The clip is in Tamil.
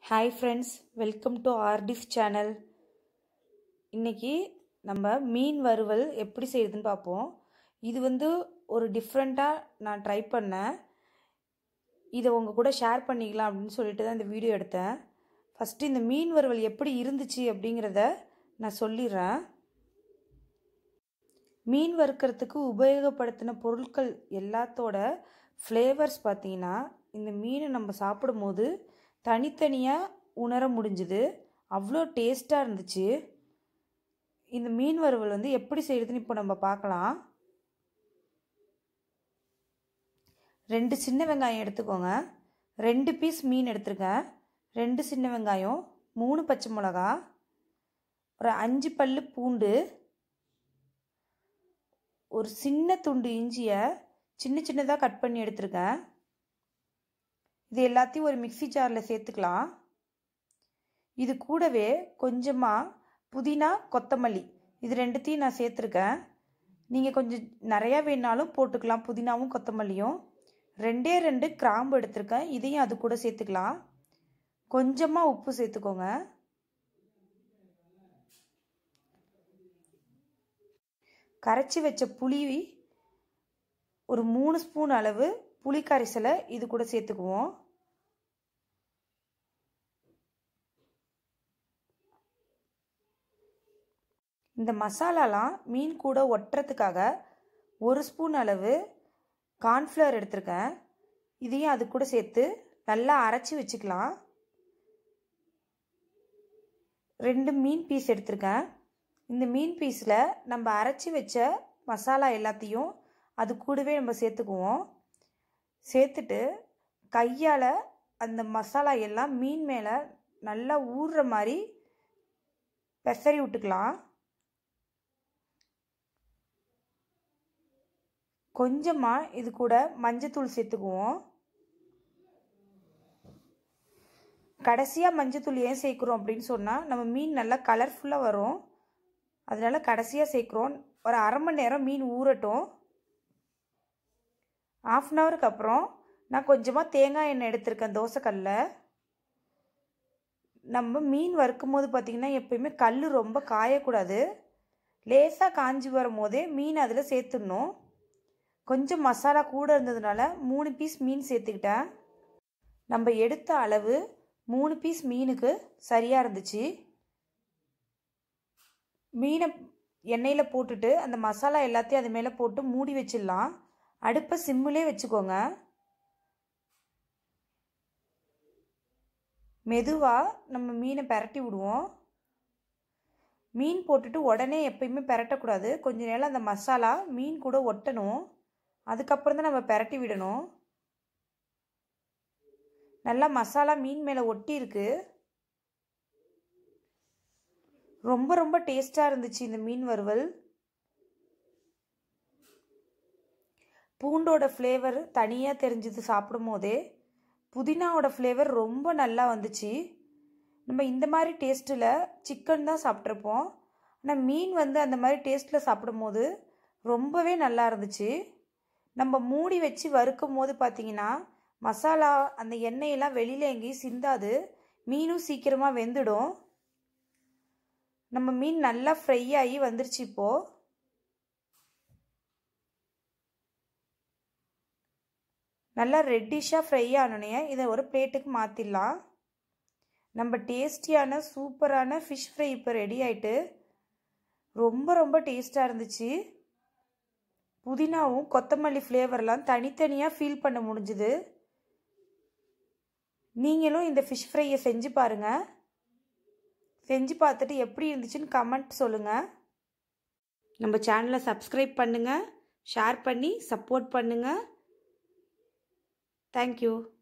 ஹாய் ஃப்ரெண்ட்ஸ் வெல்கம் டு ஆர்டிஸ் சேனல் இன்றைக்கி நம்ம மீன் வறுவல் எப்படி செய்யுதுன்னு பார்ப்போம் இது வந்து ஒரு டிஃப்ரெண்ட்டாக நான் ட்ரை பண்ணேன் இதை உங்கள் கூட ஷேர் பண்ணிக்கலாம் அப்படின்னு சொல்லிட்டு தான் இந்த வீடியோ எடுத்தேன் ஃபஸ்ட்டு இந்த மீன் வறுவல் எப்படி இருந்துச்சு அப்படிங்கிறத நான் சொல்லிடுறேன் மீன் வறுக்கிறதுக்கு உபயோகப்படுத்தின பொருட்கள் எல்லாத்தோட ஃப்ளேவர்ஸ் பார்த்தீங்கன்னா இந்த மீனை நம்ம சாப்பிடும்போது தனித்தனியாக உணர முடிஞ்சுது அவ்வளோ டேஸ்ட்டாக இருந்துச்சு இந்த மீன் வறுவல் வந்து எப்படி செய்யுதுன்னு இப்போ நம்ம பார்க்கலாம் ரெண்டு சின்ன வெங்காயம் எடுத்துக்கோங்க ரெண்டு பீஸ் மீன் எடுத்துருக்கேன் ரெண்டு சின்ன வெங்காயம் மூணு பச்சை மிளகா ஒரு அஞ்சு பல் பூண்டு ஒரு சின்ன துண்டு இஞ்சியை சின்ன சின்னதாக கட் பண்ணி எடுத்திருக்கேன் இது எல்லாத்தையும் ஒரு மிக்சி ஜாரில் சேர்த்துக்கலாம் இது கூடவே கொஞ்சமாக புதினா கொத்தமல்லி இது ரெண்டுத்தையும் நான் சேர்த்துருக்கேன் நீங்கள் கொஞ்சம் நிறையா வேணாலும் போட்டுக்கலாம் புதினாவும் கொத்தமல்லியும் ரெண்டே ரெண்டு கிராம்பு எடுத்திருக்கேன் இதையும் அது கூட சேர்த்துக்கலாம் கொஞ்சமாக உப்பு சேர்த்துக்கோங்க கரைச்சி வச்ச புளி ஒரு மூணு ஸ்பூன் அளவு புளி கரைசலை இது கூட சேர்த்துக்குவோம் இந்த மசாலாலாம் மீன் கூட ஒட்டுறதுக்காக ஒரு ஸ்பூன் அளவு கார்ன்ஃப்ளவர் எடுத்திருக்கேன் இதையும் அது கூட சேர்த்து நல்லா அரைச்சி வச்சுக்கலாம் ரெண்டு மீன் பீஸ் எடுத்திருக்கேன் இந்த மீன் பீஸில் நம்ம அரைச்சி வச்ச மசாலா எல்லாத்தையும் அது கூடவே நம்ம சேர்த்துக்குவோம் சேர்த்துட்டு கையால் அந்த மசாலா எல்லாம் மீன் மேலே நல்லா ஊறுற மாதிரி பெசரி விட்டுக்கலாம் கொஞ்சமாக இது கூட மஞ்சத்தூள் சேர்த்துக்குவோம் கடைசியாக மஞ்சத்தூள் ஏன் சேர்க்குறோம் அப்படின்னு சொன்னால் நம்ம மீன் நல்லா கலர்ஃபுல்லாக வரும் அதனால கடைசியாக சேர்க்குறோம் ஒரு அரை மணி நேரம் மீன் ஊறட்டும் ஆஃப் அன் ஹவருக்கு அப்புறம் நான் கொஞ்சமாக தேங்காய் எண்ணெய் எடுத்திருக்கேன் தோசைக்கல்லில் நம்ம மீன் வறுக்கும் போது பார்த்திங்கன்னா எப்பயுமே கல் ரொம்ப காயக்கூடாது லேசாக காஞ்சி வரும் போதே மீன் அதில் சேர்த்துடணும் கொஞ்சம் மசாலா கூட இருந்ததுனால மூணு பீஸ் மீன் சேர்த்துக்கிட்டேன் நம்ம எடுத்த அளவு மூணு பீஸ் மீனுக்கு சரியாக இருந்துச்சு மீனை எண்ணெயில் போட்டுட்டு அந்த மசாலா எல்லாத்தையும் அது மேலே போட்டு மூடி வச்சிடலாம் அடுப்பை சிம்மிலே வச்சுக்கோங்க மெதுவாக நம்ம மீனை பெரட்டி விடுவோம் மீன் போட்டுட்டு உடனே எப்பயுமே பெரட்டக்கூடாது கொஞ்ச நேரம் அந்த மசாலா மீன் கூட ஒட்டணும் அதுக்கப்புறம் தான் நம்ம பெரட்டி விடணும் நல்லா மசாலா மீன் மேலே ஒட்டி இருக்கு ரொம்ப ரொம்ப டேஸ்டாக இருந்துச்சு இந்த மீன் வறுவல் பூண்டோட ஃப்ளேவர் தனியாக தெரிஞ்சது சாப்பிடும் போதே புதினாவோட ஃப்ளேவர் ரொம்ப நல்லா வந்துச்சு நம்ம இந்த மாதிரி டேஸ்ட்டில் சிக்கன் தான் சாப்பிட்ருப்போம் ஆனால் மீன் வந்து அந்த மாதிரி டேஸ்ட்டில் சாப்பிடும் போது ரொம்பவே நல்லா இருந்துச்சு நம்ம மூடி வச்சு வறுக்கும் போது பார்த்தீங்கன்னா மசாலா அந்த எண்ணெயெல்லாம் வெளியில் எங்கேயும் சிந்தாது மீனும் சீக்கிரமாக வெந்துடும் நம்ம மீன் நல்லா ஃப்ரை ஆகி வந்துருச்சு இப்போது நல்லா ரெட்டிஷாக ஃப்ரை ஆனோடனே இதை ஒரு பிளேட்டுக்கு மாற்றிடலாம் நம்ம டேஸ்டியான சூப்பரான ஃபிஷ் ஃப்ரை இப்போ ரெடி ஆகிட்டு ரொம்ப ரொம்ப டேஸ்ட்டாக இருந்துச்சு புதினாவும் கொத்தமல்லி ஃப்ளேவர்லாம் தனித்தனியாக ஃபீல் பண்ண முடிஞ்சுது நீங்களும் இந்த ஃபிஷ் ஃப்ரையை செஞ்சு பாருங்கள் செஞ்சு பார்த்துட்டு எப்படி இருந்துச்சுன்னு கமெண்ட் சொல்லுங்கள் நம்ம சேனலை சப்ஸ்கிரைப் பண்ணுங்கள் ஷேர் பண்ணி சப்போர்ட் பண்ணுங்கள் தேங்க்யூ